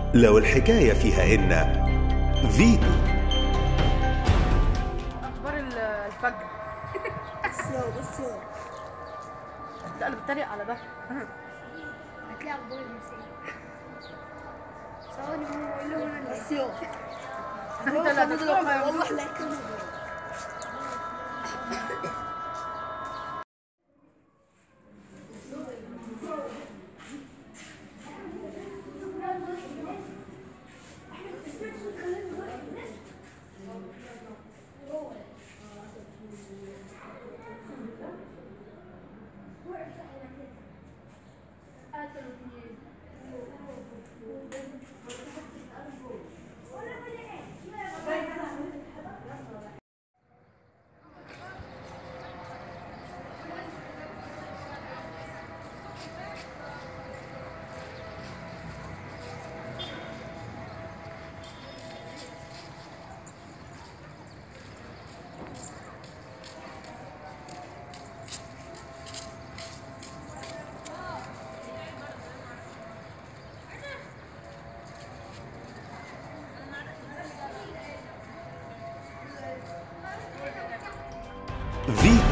لو الحكاية فيها إن فيتو اخبار ال- الفجر بس يو بس يو لا انا بتريق على ده هتلاقي اخبار المسائل ثواني هو اللي هو انا بس يو انت لا تتوقع يا والله لا يكمل فيتو